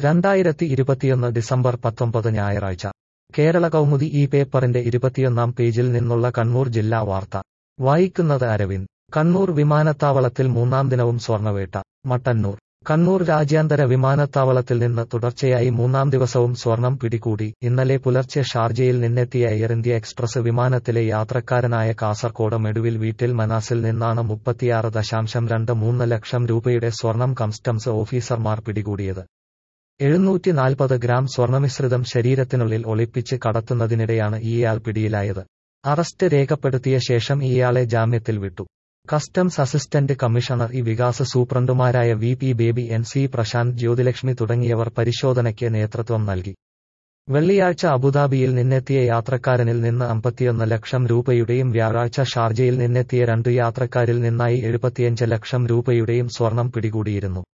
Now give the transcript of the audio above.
രണ്ടായിരത്തി ഇരുപത്തിയൊന്ന് ഡിസംബർ പത്തൊമ്പത് ഞായറാഴ്ച കേരള കൗമുദി ഈ പേപ്പറിന്റെ ഇരുപത്തിയൊന്നാം പേജിൽ നിന്നുള്ള കണ്ണൂർ ജില്ലാ വാർത്ത വായിക്കുന്നത് അരവിന്ദ് കണ്ണൂർ വിമാനത്താവളത്തിൽ മൂന്നാം ദിനവും സ്വർണവേട്ട മട്ടന്നൂർ കണ്ണൂർ രാജ്യാന്തര വിമാനത്താവളത്തിൽ നിന്ന് തുടർച്ചയായി മൂന്നാം ദിവസവും സ്വർണം പിടികൂടി ഇന്നലെ പുലർച്ചെ ഷാർജയിൽ നിന്നെത്തിയ എയർ ഇന്ത്യ എക്സ്പ്രസ് വിമാനത്തിലെ യാത്രക്കാരനായ കാസർകോട് മെടുവിൽ വീട്ടിൽ മനാസിൽ നിന്നാണ് മുപ്പത്തിയാറ് ദശാംശം രണ്ട് മൂന്ന് ലക്ഷം രൂപയുടെ സ്വർണം കസ്റ്റംസ് ഓഫീസർമാർ പിടികൂടിയത് എഴുന്നൂറ്റി നാൽപ്പത് ഗ്രാം സ്വർണമിശ്രിതം ശരീരത്തിനുള്ളിൽ ഒളിപ്പിച്ച് കടത്തുന്നതിനിടെയാണ് ഇയാൾ പിടിയിലായത് അറസ്റ്റ് രേഖപ്പെടുത്തിയ ശേഷം ഇയാളെ ജാമ്യത്തിൽ വിട്ടു customs assistant commissioner E Vikas സൂപ്രണ്ടുമാരായ V P Baby N C Prasanth Jyothilakshmi തുടങ്ങിയവർ പരിശോധനയ്ക്ക് നേതൃത്വം നൽകി വെള്ളിയാഴ്ച അബുദാബിയിൽ നിന്നെത്തിയ യാത്രക്കാരനിൽ നിന്ന് അമ്പത്തിയൊന്ന് ലക്ഷം രൂപയുടെയും വ്യാഴാഴ്ച ഷാർജയിൽ നിന്നെത്തിയ രണ്ടു യാത്രക്കാരിൽ നിന്നായി എഴുപത്തിയഞ്ച് ലക്ഷം രൂപയുടെയും സ്വർണം പിടികൂടിയിരുന്നു